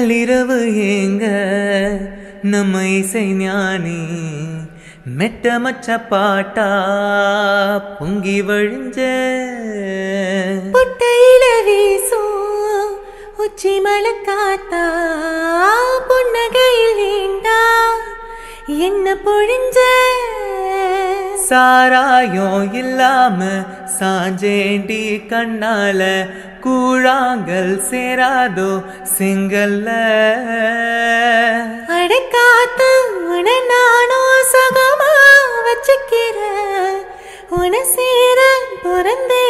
நள்ளிரவு ஏங்க நம்ம இசை ஞானி மெட்ட மச்ச பாட்டா பொங்கி வழிஞ்ச பொட்டையில வீசும் உச்சி மலக்காத்தா புன்னகையில் ஏண்டா என்ன பொழிஞ்ச சாராயம் இல்லாம சாஞ்சேண்டி கண்ணால கூழாங்கல் சேராதோ செங்கல்ல அடக்காத்து உன நானும் சுகமா வச்சுக்கிறேன் உன சேர பிறந்தே